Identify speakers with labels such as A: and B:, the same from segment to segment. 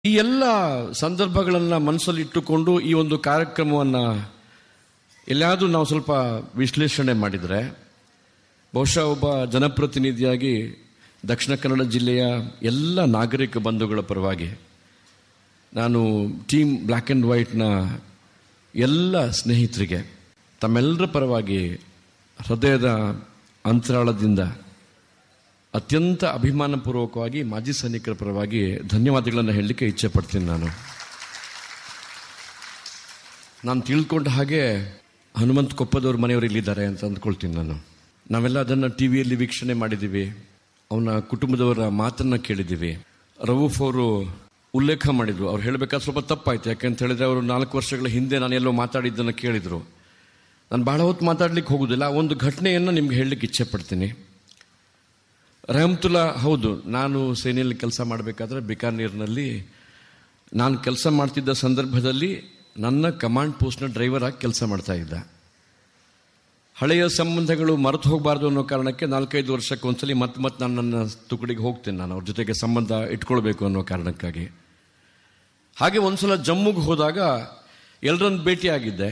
A: ಈ ಎಲ್ಲ ಸಂದರ್ಭಗಳನ್ನು ಮನಸ್ಸಲ್ಲಿಟ್ಟುಕೊಂಡು ಈ ಒಂದು ಕಾರ್ಯಕ್ರಮವನ್ನು ಎಲ್ಲಾದರೂ ನಾವು ಸ್ವಲ್ಪ ವಿಶ್ಲೇಷಣೆ ಮಾಡಿದರೆ ಬಹುಶಃ ಒಬ್ಬ ಜನಪ್ರತಿನಿಧಿಯಾಗಿ ದಕ್ಷಿಣ ಕನ್ನಡ ಜಿಲ್ಲೆಯ ಎಲ್ಲ ನಾಗರಿಕ ಬಂಧುಗಳ ಪರವಾಗಿ ನಾನು ಟೀಮ್ ಬ್ಲ್ಯಾಕ್ ಆ್ಯಂಡ್ ವೈಟ್ನ ಎಲ್ಲ ಸ್ನೇಹಿತರಿಗೆ ತಮ್ಮೆಲ್ಲರ ಪರವಾಗಿ ಹೃದಯದ ಅಂತರಾಳದಿಂದ ಅತ್ಯಂತ ಅಭಿಮಾನಪೂರ್ವಕವಾಗಿ ಮಾಜಿ ಸೈನಿಕರ ಪರವಾಗಿ ಧನ್ಯವಾದಗಳನ್ನು ಹೇಳಲಿಕ್ಕೆ ಇಚ್ಛೆ ಪಡ್ತೀನಿ ನಾನು ನಾನು ತಿಳ್ಕೊಂಡ ಹಾಗೆ ಹನುಮಂತ್ ಕೊಪ್ಪದವ್ರ ಮನೆಯವರು ಇಲ್ಲಿದ್ದಾರೆ ಅಂತ ಅಂದ್ಕೊಳ್ತೀನಿ ನಾನು ನಾವೆಲ್ಲ ಅದನ್ನು ಟಿ ವಿಯಲ್ಲಿ ವೀಕ್ಷಣೆ ಮಾಡಿದ್ದೀವಿ ಅವನ ಕುಟುಂಬದವರ ಮಾತನ್ನು ಕೇಳಿದ್ದೀವಿ ರವೂಫ್ ಅವರು ಉಲ್ಲೇಖ ಮಾಡಿದ್ರು ಅವ್ರು ಹೇಳಬೇಕಾದ್ರೆ ಸ್ವಲ್ಪ ತಪ್ಪಾಯ್ತು ಯಾಕಂತ ಹೇಳಿದ್ರೆ ಅವರು ನಾಲ್ಕು ವರ್ಷಗಳ ಹಿಂದೆ ನಾನು ಎಲ್ಲೋ ಮಾತಾಡಿದ್ದನ್ನು ಕೇಳಿದರು ನಾನು ಬಹಳ ಹೊತ್ತು ಮಾತಾಡ್ಲಿಕ್ಕೆ ಹೋಗುದಿಲ್ಲ ಒಂದು ಘಟನೆಯನ್ನು ನಿಮ್ಗೆ ಹೇಳಲಿಕ್ಕೆ ಇಚ್ಛೆ ಪಡ್ತೀನಿ ರಹಮತುಲ್ಲಾ ಹೌದು ನಾನು ಸೇನೆಯಲ್ಲಿ ಕೆಲಸ ಮಾಡಬೇಕಾದ್ರೆ ಬಿಕಾನೇರ್ನಲ್ಲಿ ನಾನು ಕೆಲಸ ಮಾಡ್ತಿದ್ದ ಸಂದರ್ಭದಲ್ಲಿ ನನ್ನ ಕಮಾಂಡ್ ಪೋಸ್ಟ್ನ ಡ್ರೈವರ್ ಆಗಿ ಕೆಲಸ ಮಾಡ್ತಾ ಇದ್ದ ಹಳೆಯ ಸಂಬಂಧಗಳು ಮರೆತು ಹೋಗಬಾರ್ದು ಅನ್ನೋ ಕಾರಣಕ್ಕೆ ನಾಲ್ಕೈದು ವರ್ಷಕ್ಕೆ ಒಂದ್ಸಲಿ ಮತ್ತೆ ಮತ್ತೆ ನಾನು ನನ್ನ ತುಕಡಿಗೆ ಹೋಗ್ತೇನೆ ನಾನು ಅವ್ರ ಜೊತೆಗೆ ಸಂಬಂಧ ಇಟ್ಕೊಳ್ಬೇಕು ಅನ್ನೋ ಕಾರಣಕ್ಕಾಗಿ ಹಾಗೆ ಒಂದ್ಸಲ ಜಮ್ಮುಗೆ ಹೋದಾಗ ಎಲ್ಲರನ್ನು ಭೇಟಿಯಾಗಿದ್ದೆ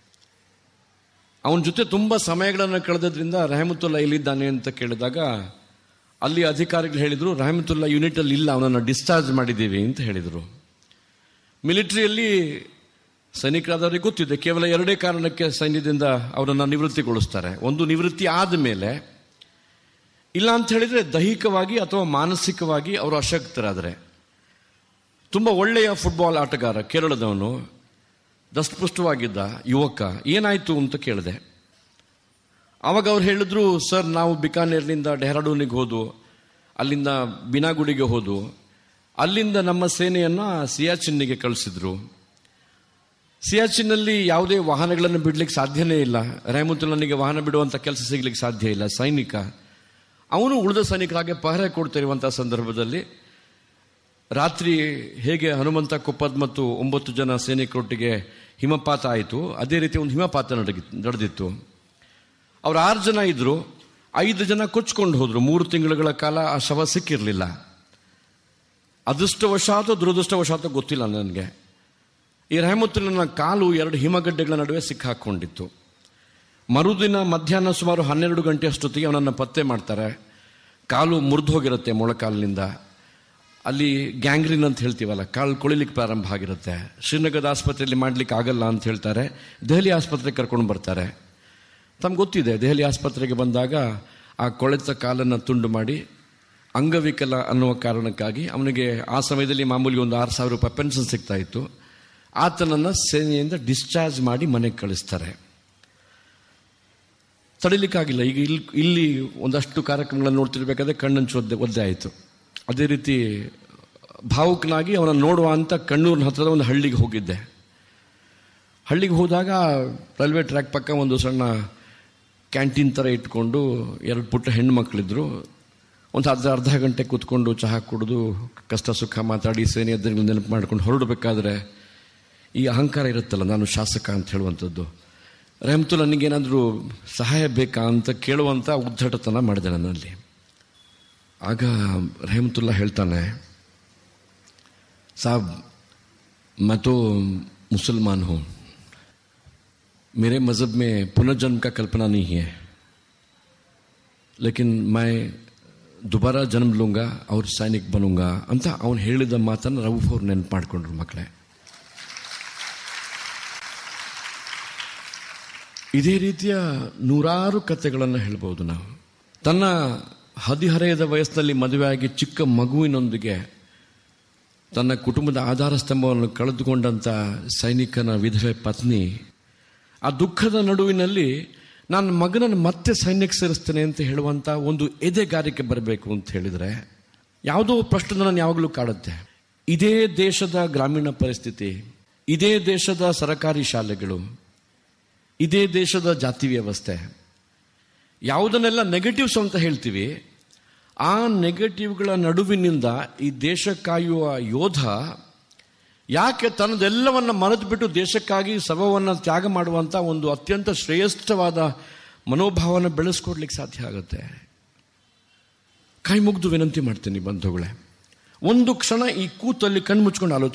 A: ಅವನ ಜೊತೆ ತುಂಬ ಸಮಯಗಳನ್ನು ಕಳೆದ್ರಿಂದ ರೆಹಮತುಲ್ಲಾ ಇಲ್ಲಿದ್ದಾನೆ ಅಂತ ಕೇಳಿದಾಗ ಅಲ್ಲಿ ಅಧಿಕಾರಿಗಳು ಹೇಳಿದರು ರೆಹಮತುಲ್ಲಾ ಯೂನಿಟಲ್ಲಿ ಇಲ್ಲ ಅವನನ್ನು ಡಿಸ್ಚಾರ್ಜ್ ಮಾಡಿದ್ದೀವಿ ಅಂತ ಹೇಳಿದರು ಮಿಲಿಟರಿಯಲ್ಲಿ ಸೈನಿಕರಾದವರಿಗೆ ಗೊತ್ತಿದೆ ಕೇವಲ ಎರಡೇ ಕಾರಣಕ್ಕೆ ಸೈನ್ಯದಿಂದ ಅವರನ್ನು ನಿವೃತ್ತಿಗೊಳಿಸ್ತಾರೆ ಒಂದು ನಿವೃತ್ತಿ ಆದ ಮೇಲೆ ಇಲ್ಲ ಅಂತ ಹೇಳಿದ್ರೆ ದೈಹಿಕವಾಗಿ ಅಥವಾ ಮಾನಸಿಕವಾಗಿ ಅವರು ಅಶಕ್ತರಾದರೆ ತುಂಬ ಒಳ್ಳೆಯ ಫುಟ್ಬಾಲ್ ಆಟಗಾರ ಕೇರಳದವನು ದಸ್ಪುಷ್ಟವಾಗಿದ್ದ ಯುವಕ ಏನಾಯ್ತು ಅಂತ ಕೇಳಿದೆ ಆವಾಗ ಅವ್ರು ಹೇಳಿದ್ರು ಸರ್ ನಾವು ಬಿಕಾನೇರ್ನಿಂದ ಡೆಹ್ರಾಡೂನಿಗೆ ಹೋದು ಅಲ್ಲಿಂದ ಬಿನಾಗುಡಿಗೆ ಹೋದು ಅಲ್ಲಿಂದ ನಮ್ಮ ಸೇನೆಯನ್ನು ಸಿಯಾಚಿನ್ನಿಗೆ ಕಳಿಸಿದ್ರು ಸಿಯಾಚಿನ್ನಲ್ಲಿ ಯಾವುದೇ ವಾಹನಗಳನ್ನು ಬಿಡ್ಲಿಕ್ಕೆ ಸಾಧ್ಯನೇ ಇಲ್ಲ ರೇಮುತುಲ್ಲನಿಗೆ ವಾಹನ ಬಿಡುವಂಥ ಕೆಲಸ ಸಿಗ್ಲಿಕ್ಕೆ ಸಾಧ್ಯ ಇಲ್ಲ ಸೈನಿಕ ಅವನು ಉಳಿದ ಸೈನಿಕರಾಗೆ ಪಹರೆ ಕೊಡ್ತಿರುವಂಥ ಸಂದರ್ಭದಲ್ಲಿ ರಾತ್ರಿ ಹೇಗೆ ಹನುಮಂತ ಕೊಪ್ಪದ್ ಮತ್ತು ಒಂಬತ್ತು ಜನ ಸೈನಿಕರೊಟ್ಟಿಗೆ ಹಿಮಪಾತ ಆಯಿತು ಅದೇ ರೀತಿ ಒಂದು ಹಿಮಪಾತ ನಡಗಿ ನಡೆದಿತ್ತು ಅವ್ರು ಆರು ಜನ ಇದ್ರು ಐದು ಜನ ಕೊಚ್ಕೊಂಡು ಹೋದ್ರು ಮೂರು ತಿಂಗಳುಗಳ ಕಾಲ ಆ ಶವ ಸಿಕ್ಕಿರಲಿಲ್ಲ ಅದೃಷ್ಟವಶಾತೋ ದುರದೃಷ್ಟವಶಾತೋ ಗೊತ್ತಿಲ್ಲ ನನಗೆ ಈ ರೆಹಮುತ್ತುಲ್ಲನ ಕಾಲು ಎರಡು ಹಿಮಗಡ್ಡೆಗಳ ನಡುವೆ ಸಿಕ್ಕಾಕೊಂಡಿತ್ತು ಮರುದಿನ ಮಧ್ಯಾಹ್ನ ಸುಮಾರು ಹನ್ನೆರಡು ಗಂಟೆ ಅಷ್ಟೊತ್ತಿಗೆ ಅವನನ್ನು ಪತ್ತೆ ಮಾಡ್ತಾರೆ ಕಾಲು ಮುರಿದು ಹೋಗಿರುತ್ತೆ ಮೊಳಕಾಲಿನಿಂದ ಅಲ್ಲಿ ಗ್ಯಾಂಗ್ರಿನ್ ಅಂತ ಹೇಳ್ತೀವಲ್ಲ ಕಾಲು ಕೊಳಿಲಿಕ್ಕೆ ಪ್ರಾರಂಭ ಆಗಿರುತ್ತೆ ಶ್ರೀನಗರದ ಆಸ್ಪತ್ರೆಯಲ್ಲಿ ಮಾಡ್ಲಿಕ್ಕೆ ಆಗಲ್ಲ ಅಂತ ಹೇಳ್ತಾರೆ ದೆಹಲಿ ಆಸ್ಪತ್ರೆಗೆ ಕರ್ಕೊಂಡು ಬರ್ತಾರೆ ತಮ್ಗೆ ಗೊತ್ತಿದೆ ದೆಹಲಿ ಆಸ್ಪತ್ರೆಗೆ ಬಂದಾಗ ಆ ಕೊಳೆತ ಕಾಲನ್ನು ತುಂಡು ಮಾಡಿ ಅಂಗವಿಕಲ ಅನ್ನುವ ಕಾರಣಕ್ಕಾಗಿ ಅವನಿಗೆ ಆ ಸಮಯದಲ್ಲಿ ಮಾಮೂಲಿ ಒಂದು ಆರು ಸಾವಿರ ರೂಪಾಯಿ ಪೆನ್ಷನ್ ಸಿಗ್ತಾ ಇತ್ತು ಆತನನ್ನು ಸೇನೆಯಿಂದ ಡಿಸ್ಚಾರ್ಜ್ ಮಾಡಿ ಮನೆಗೆ ಕಳಿಸ್ತಾರೆ ತಡಿಲಿಕ್ಕಾಗಿಲ್ಲ ಈಗ ಇಲ್ಲಿ ಇಲ್ಲಿ ಒಂದಷ್ಟು ಕಾರ್ಯಕ್ರಮಗಳನ್ನು ನೋಡ್ತಿರ್ಬೇಕಾದ್ರೆ ಕಣ್ಣಂಚು ಒದ್ದೆ ಒದ್ದೆ ಆಯಿತು ಅದೇ ರೀತಿ ಭಾವುಕನಾಗಿ ಅವನ ನೋಡುವ ಅಂತ ಕಣ್ಣೂರಿನ ಹತ್ತಿರದ ಒಂದು ಹಳ್ಳಿಗೆ ಹೋಗಿದ್ದೆ ಹಳ್ಳಿಗೆ ಹೋದಾಗ ರೈಲ್ವೆ ಟ್ರ್ಯಾಕ್ ಪಕ್ಕ ಒಂದು ಸಣ್ಣ ಕ್ಯಾಂಟೀನ್ ಥರ ಇಟ್ಕೊಂಡು ಎರಡು ಪುಟ್ಟ ಹೆಣ್ಣು ಮಕ್ಕಳಿದ್ರು ಒಂದು ಅರ್ಧ ಅರ್ಧ ಗಂಟೆ ಕೂತ್ಕೊಂಡು ಚಹಾ ಕುಡಿದು ಕಷ್ಟ ಸುಖ ಮಾತಾಡಿ ಸೇನೆ ಎದುರುಗಳು ನೆನಪು ಮಾಡ್ಕೊಂಡು ಹೊರಡಬೇಕಾದ್ರೆ ಈ ಅಹಂಕಾರ ಇರುತ್ತಲ್ಲ ನಾನು ಶಾಸಕ ಅಂತ ಹೇಳುವಂಥದ್ದು ರೆಹಮತುಲ್ ನನಗೇನಾದರೂ ಸಹಾಯ ಬೇಕಾ ಅಂತ ಕೇಳುವಂಥ ಉದ್ದಟತನ ಮಾಡಿದೆ ನನ್ನಲ್ಲಿ ಆಗ ರೆಹಮತುಲ್ಲಾ ಹೇಳ್ತಾನೆ ಸಾಬ್ मैं तो मुसलमान हूँ मेरे मज़हब में पुनर्जन्म का कल्पना नहीं है लेकिन मैं ದುಬಾರ ಜನ್ಮ ಲೂಂಗ ಅವ್ರ ಸೈನಿಕ್ ಬನುಂಗ ಅಂತ ಅವನು ಹೇಳಿದ ಮಾತನ್ನು ರವೂಫ್ ಅವ್ರು ನೆನಪು ಮಾಡಿಕೊಂಡ್ರು ಮಕ್ಕಳೇ ಇದೇ ರೀತಿಯ ನೂರಾರು ಕಥೆಗಳನ್ನು ಹೇಳ್ಬೋದು ನಾವು ತನ್ನ ಹದಿಹರೆಯದ ವಯಸ್ಸಿನಲ್ಲಿ ಮದುವೆಯಾಗಿ ಚಿಕ್ಕ ಮಗುವಿನೊಂದಿಗೆ ತನ್ನ ಕುಟುಂಬದ ಆಧಾರ ಸ್ತಂಭವನ್ನು ಕಳೆದುಕೊಂಡಂಥ ಸೈನಿಕನ ವಿಧವೆ ಪತ್ನಿ ಆ ದುಃಖದ ನಡುವಿನಲ್ಲಿ ನನ್ನ ಮಗನನ್ನು ಮತ್ತೆ ಸೈನ್ಯಕ್ಕೆ ಸೇರಿಸ್ತೇನೆ ಅಂತ ಹೇಳುವಂಥ ಒಂದು ಎದೆಗಾರಿಕೆ ಬರಬೇಕು ಅಂತ ಹೇಳಿದರೆ ಯಾವುದೋ ಪ್ರಶ್ನೆ ನಾನು ಯಾವಾಗಲೂ ಕಾಡುತ್ತೆ ಇದೇ ದೇಶದ ಗ್ರಾಮೀಣ ಪರಿಸ್ಥಿತಿ ಇದೇ ದೇಶದ ಸರಕಾರಿ ಶಾಲೆಗಳು ಇದೇ ದೇಶದ ಜಾತಿ ವ್ಯವಸ್ಥೆ ಯಾವುದನ್ನೆಲ್ಲ ನೆಗೆಟಿವ್ಸ್ ಅಂತ ಹೇಳ್ತೀವಿ ಆ ನೆಗೆಟಿವ್ಗಳ ನಡುವಿನಿಂದ ಈ ದೇಶ ಕಾಯುವ ಯೋಧ ಯಾಕೆ ತನ್ನದೆಲ್ಲವನ್ನ ಮರೆತು ಬಿಟ್ಟು ದೇಶಕ್ಕಾಗಿ ಸವವನ್ನು ತ್ಯಾಗ ಮಾಡುವಂಥ ಒಂದು ಅತ್ಯಂತ ಶ್ರೇಷ್ಠವಾದ ಮನೋಭಾವನ ಬೆಳೆಸ್ಕೊಡ್ಲಿಕ್ಕೆ ಸಾಧ್ಯ ಆಗುತ್ತೆ ಕೈ ಮುಗ್ದು ವಿನಂತಿ ಮಾಡ್ತೀನಿ ಬಂಧುಗಳೇ ಒಂದು ಕ್ಷಣ ಈ ಕೂತಲ್ಲಿ ಕಣ್ಣು ಮುಚ್ಕೊಂಡು ಆಲೋಚನೆ